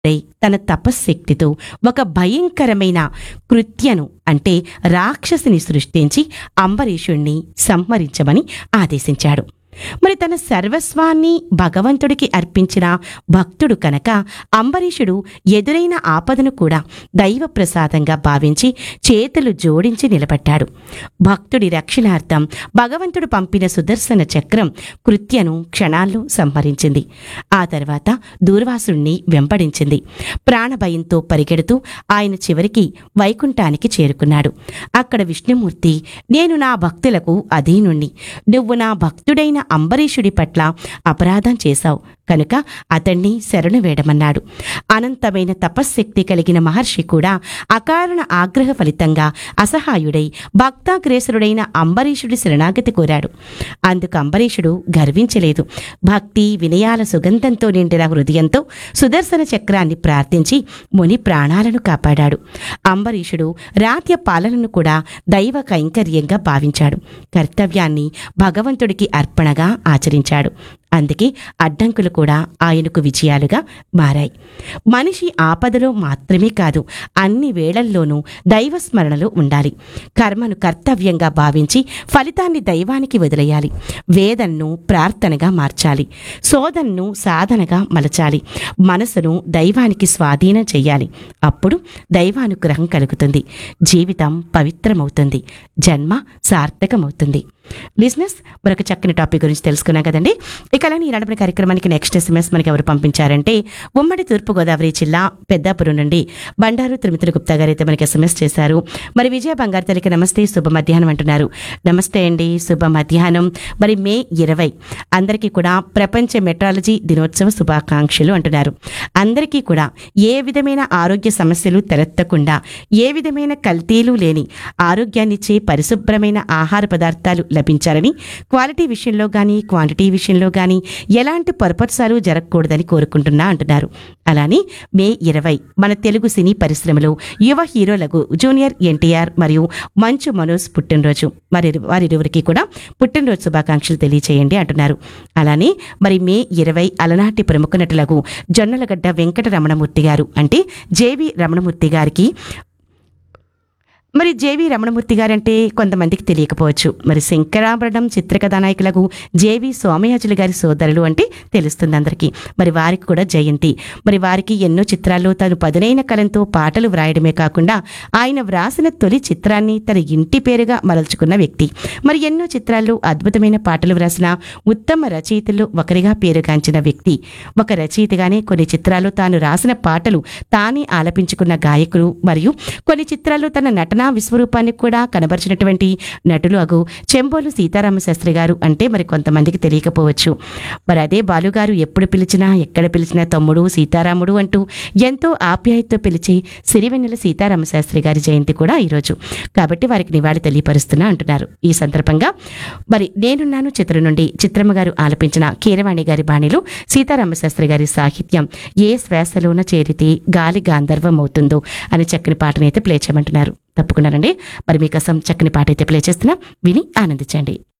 దై తన తపశ్శక్తితో ఒక భయంకరమైన కృత్యను అంటే రాక్షసిని సృష్టించి అంబరీషుణ్ణి సంహరించమని ఆదేశించాడు మరి తన సర్వస్వాన్ని భగవంతుడికి అర్పించిన భక్తుడు కనుక అంబరీషుడు ఎదురైన ఆపదను కూడా దైవ ప్రసాదంగా భావించి చేతులు జోడించి నిలబడ్డాడు భక్తుడి రక్షణార్థం భగవంతుడు పంపిన సుదర్శన చక్రం కృత్యను క్షణాల్లో సంహరించింది ఆ తర్వాత దూర్వాసుణ్ణి వెంబడించింది ప్రాణభయంతో పరిగెడుతూ ఆయన చివరికి వైకుంఠానికి చేరుకున్నాడు అక్కడ విష్ణుమూర్తి నేను నా భక్తులకు అధీనుణ్ణి నువ్వు నా భక్తుడైన అంబరీషుడి పట్ల అపరాధం చేశావు కనుక అతణ్ణి శరణు వేడమన్నాడు అనంతమైన తపశ్శక్తి కలిగిన మహర్షి కూడా అకారణ ఆగ్రహ ఫలితంగా అసహాయుడై భక్తాగ్రేసరుడైన అంబరీషుడి శరణాగతి కోరాడు అందుకు అంబరీషుడు గర్వించలేదు భక్తి వినయాల సుగంధంతో నిండిన హృదయంతో సుదర్శన చక్రాన్ని ప్రార్థించి ముని ప్రాణాలను కాపాడాడు అంబరీషుడు రాత్య పాలనను కూడా దైవ కైంకర్యంగా భావించాడు కర్తవ్యాన్ని భగవంతుడికి అర్పణగా ఆచరించాడు అందుకే అడ్డంకులు కూడా ఆయనకు విజయాలుగా మారాయి మనిషి ఆపదలో మాత్రమే కాదు అన్ని వేళల్లోనూ దైవ స్మరణలో ఉండాలి కర్మను కర్తవ్యంగా భావించి ఫలితాన్ని దైవానికి వదిలేయాలి వేదనను ప్రార్థనగా మార్చాలి శోధనను సాధనగా మలచాలి మనసును దైవానికి స్వాధీనం చెయ్యాలి అప్పుడు దైవానుగ్రహం కలుగుతుంది జీవితం పవిత్రమవుతుంది జన్మ సార్థకమవుతుంది లిజినెస్ మరొక చక్కని టాపిక్ గురించి తెలుసుకున్నాం కదండి ఇక అలానే ఈ నడపని కార్యక్రమానికి నెక్స్ట్ ఎస్ఎంఎస్ మనకి ఎవరు పంపించారంటే ఉమ్మడి తూర్పుగోదావరి జిల్లా పెద్దాపురం నుండి బండారు తిరుమతుల గుప్తా గారు అయితే మనకి ఎస్ఎంఎస్ చేశారు మరి విజయ బంగారు తల్లికి నమస్తే శుభ మధ్యాహ్నం అంటున్నారు నమస్తే అండి శుభ మధ్యాహ్నం మరి మే ఇరవై అందరికీ కూడా ప్రపంచ మెట్రాలజీ దినోత్సవ శుభాకాంక్షలు అంటున్నారు అందరికీ కూడా ఏ విధమైన ఆరోగ్య సమస్యలు తలెత్తకుండా ఏ విధమైన కల్తీలు లేని ఆరోగ్యాన్నిచ్చే పరిశుభ్రమైన ఆహార పదార్థాలు లభించాలని క్వాలిటీ విషయంలో కానీ క్వాంటిటీ విషయంలో కానీ ఎలాంటి పొరపత్సాలు జరగకూడదని కోరుకుంటున్నా అంటున్నారు అలానే మే ఇరవై మన తెలుగు సినీ పరిశ్రమలో యువ హీరోలకు జూనియర్ ఎన్టీఆర్ మరియు మంచు మనోజ్ పుట్టినరోజు మరి వారిరువురికి కూడా పుట్టినరోజు శుభాకాంక్షలు తెలియచేయండి అంటున్నారు అలానే మరి మే ఇరవై అలనాటి ప్రముఖ నటులకు జొన్నలగడ్డ వెంకట రమణమూర్తి గారు అంటే జేవి రమణమూర్తి గారికి మరి జేవి రమణమూర్తి గారంటే కొంతమందికి తెలియకపోవచ్చు మరి శంకరాభరణం చిత్రకథానాయకులకు జేవి సోమయాజులు గారి సోదరులు అంటే తెలుస్తుంది అందరికీ మరి వారికి కూడా జయంతి మరి వారికి ఎన్నో చిత్రాల్లో తను పదునైన కలంతో పాటలు వ్రాయడమే కాకుండా ఆయన వ్రాసిన తొలి చిత్రాన్ని తన ఇంటి పేరుగా మరల్చుకున్న వ్యక్తి మరి ఎన్నో చిత్రాల్లో అద్భుతమైన పాటలు వ్రాసిన ఉత్తమ రచయితల్లో ఒకరిగా పేరుగాంచిన వ్యక్తి ఒక రచయితగానే కొన్ని చిత్రాల్లో తాను రాసిన పాటలు తానే ఆలపించుకున్న గాయకులు మరియు కొన్ని చిత్రాల్లో తన నటనా విశ్వరూపాన్ని కూడా కనబరిచినటువంటి నటులు అగు చెంబోలు సీతారామ శాస్త్రి గారు అంటే మరి కొంతమందికి తెలియకపోవచ్చు మరి అదే బాలుగారు ఎప్పుడు పిలిచినా ఎక్కడ పిలిచినా తమ్ముడు సీతారాముడు అంటూ ఎంతో ఆప్యాయతతో పిలిచి సిరివెన్నెల సీతారామ శాస్త్రి గారి జయంతి కూడా ఈరోజు కాబట్టి వారికి నివాళి తెలియపరుస్తున్నా అంటున్నారు ఈ సందర్భంగా మరి నేనున్నాను చిత్రం నుండి చిత్రమ్మ గారు ఆలపించిన కీరవాణి గారి బాణిలో సీతారామ శాస్త్రి గారి సాహిత్యం ఏ శ్వాసలోన చేరితే గాలి గాంధర్వం అవుతుందో అనే చక్కని పాటనైతే ప్లే చేయమంటున్నారు తప్పకుండానండి మరి మీకోసం చక్కని పాట అయితే ప్లే చేస్తున్నా విని ఆనందించండి